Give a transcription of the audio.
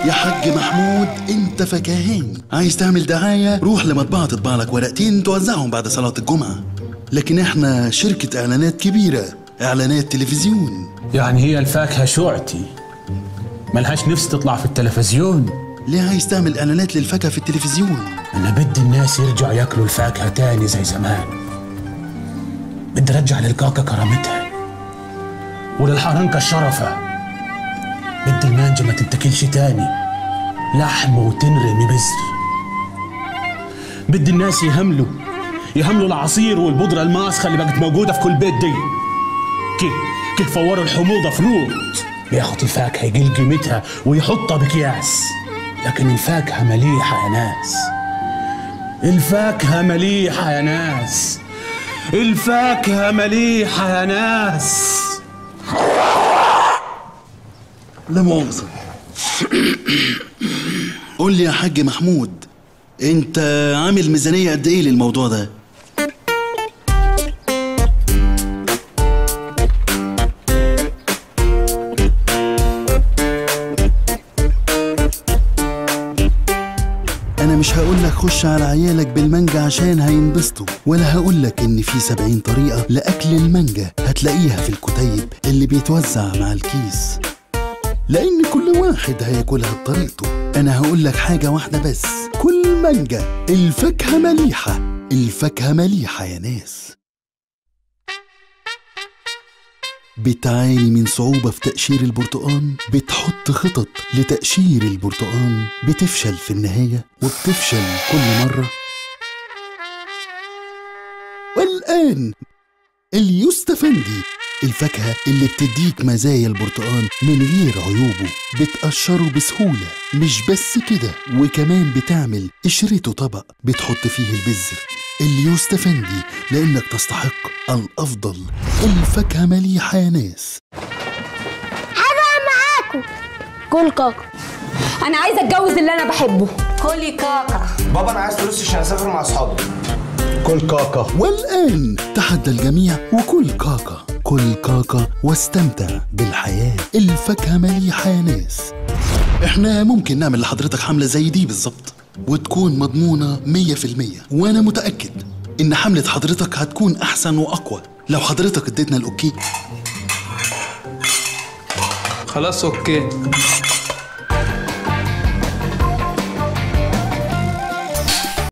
يا حاج محمود انت فكاهين عايز تعمل دعاية روح لمطبعة تطبع لك ورقتين توزعهم بعد صلاة الجمعة لكن احنا شركة اعلانات كبيرة اعلانات تلفزيون يعني هي الفاكهة شوعتي ملهاش نفس تطلع في التلفزيون ليه عايز تعمل اعلانات للفاكهة في التلفزيون أنا بدي الناس يرجعوا ياكلوا الفاكهة تاني زي زمان بدي رجع للكاكا كرامتها وللحرنكة الشرفة بدي المانجا ما تتاكلش تاني لحم وتنرمي بذر بدي الناس يهملوا يهملوا العصير والبودرة الماسخة اللي بقت موجودة في كل بيت دي كيف كيف فوروا الحموضة فروت بياخد الفاكهة يقل قيمتها ويحطها بأكياس لكن الفاكهة مليحة يا ناس الفاكهة مليحة يا ناس الفاكهة مليحة يا ناس لا مؤاخذة قول لي يا حاج محمود انت عامل ميزانية قد ايه للموضوع ده انا مش هقول لك خش على عيالك بالمانجا عشان هينبسطوا ولا هقول لك ان في سبعين طريقة لاكل المانجا هتلاقيها في الكتيب اللي بيتوزع مع الكيس لان كل واحد هياكلها بطريقته انا هقول لك حاجة واحدة بس كل مانجا الفاكهة مليحة الفاكهة مليحة يا ناس بتعاني من صعوبة في تقشير البرتقان بتحط خطط لتقشير البرتقان بتفشل في النهاية وبتفشل كل مرة والآن اليوستفندي الفاكهة اللي بتديك مزايا البرتقان من غير عيوبه بتقشره بسهولة مش بس كده وكمان بتعمل قشرته طبق بتحط فيه البذر اليوستفندي لأنك تستحق الأفضل الفاكهة مليحة يا ناس كل كاكا انا عايزه اتجوز اللي انا بحبه كلي كاكا بابا انا عايز فلوس عشان اسافر مع اصحابي كل كاكا والآن تحدى الجميع وكل كاكا كل كاكا واستمتع بالحياة الفاكهة مليحة يا ناس احنا ممكن نعمل لحضرتك حملة زي دي بالظبط وتكون مضمونة مية في المية وانا متأكد ان حملة حضرتك هتكون احسن واقوى لو حضرتك اديتنا الاوكي خلاص اوكي